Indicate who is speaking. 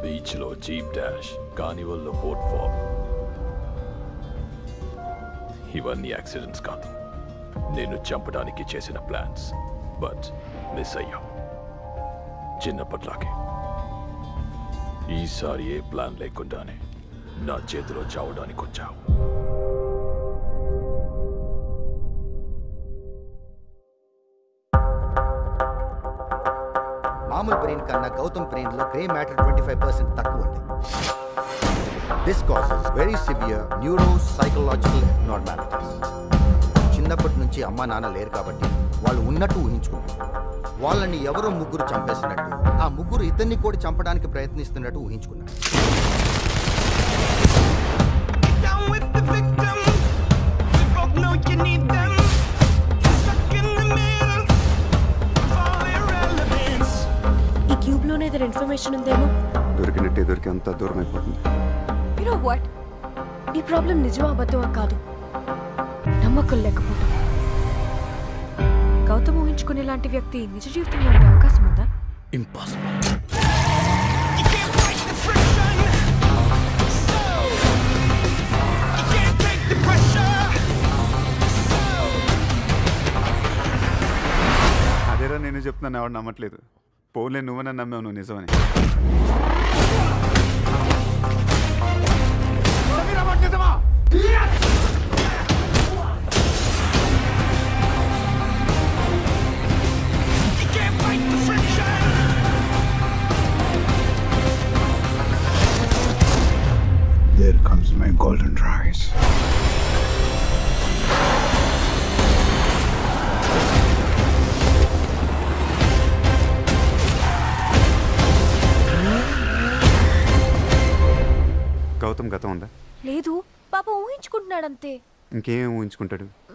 Speaker 1: బీచ్లో jeep dash కార్నివల్లో boat fall ఇవన్నీ యాక్సిడెంట్స్ కాదు నేను చంపడానికి చేసిన ప్లాన్స్ బట్ మిస్ అయ్యాం చిన్నప్పట్లాగే ఈసారి ఏ ప్లాన్ లేకుండానే నా చేతిలో చావడానికి వచ్చావు
Speaker 2: మామూలు బ్రెయిన్ కన్నా గౌతమ్ బ్రెయిన్ లో grey matter twenty five percent తక్కువ ఉంది this cases very severe neuro psychological normalities చిన్నప్పటి నుంచి అమ్మా నాన్న లేరు కాబట్టి వాళ్ళు ఉన్నట్టు ఊహించుకుంటారు వాళ్ళని ఎవరో ముగ్గురు చంపేసినట్టు ఆ ముగ్గురు ఇతన్ని కూడా చంపడానికి ప్రయత్నిస్తున్నట్టు ఊహించుకున్నారు
Speaker 3: down with the victim. We both know you need them. Stuck in the middle of all irrelevance.
Speaker 4: ఈ క్యూబ్ లోనే ఏదైనా ఇన్ఫర్మేషన్ ఉందేమో
Speaker 5: దొరికినట్టే దొరికి అంత దూరం అయిపోతుంది
Speaker 4: యు నో వాట్ ఈ ప్రాబ్లం నిజమా అబద్ధమా కాదు నమ్మకం లేకపోవడం గౌతమ్ ఊహించుకునే లాంటి వ్యక్తి నిజ జీవితంలో ఉండే అవకాశం ఉందా
Speaker 1: impossible
Speaker 3: You can't fight the friction. So you can't take the pressure.
Speaker 5: అదేరా నేను చెప్తున్నాను ఎవడు నమ్మట్లేదు పోలే నువ్వనే నమ్మావు నువ్వు నిజమని
Speaker 3: You can't fight the friction.
Speaker 5: There comes my golden rise. Gautam గతం ఉందా
Speaker 4: లేదు పాప ఊహించుకుంటున్నాడంతే
Speaker 5: ఇంకేం ఊహించుకుంటాడు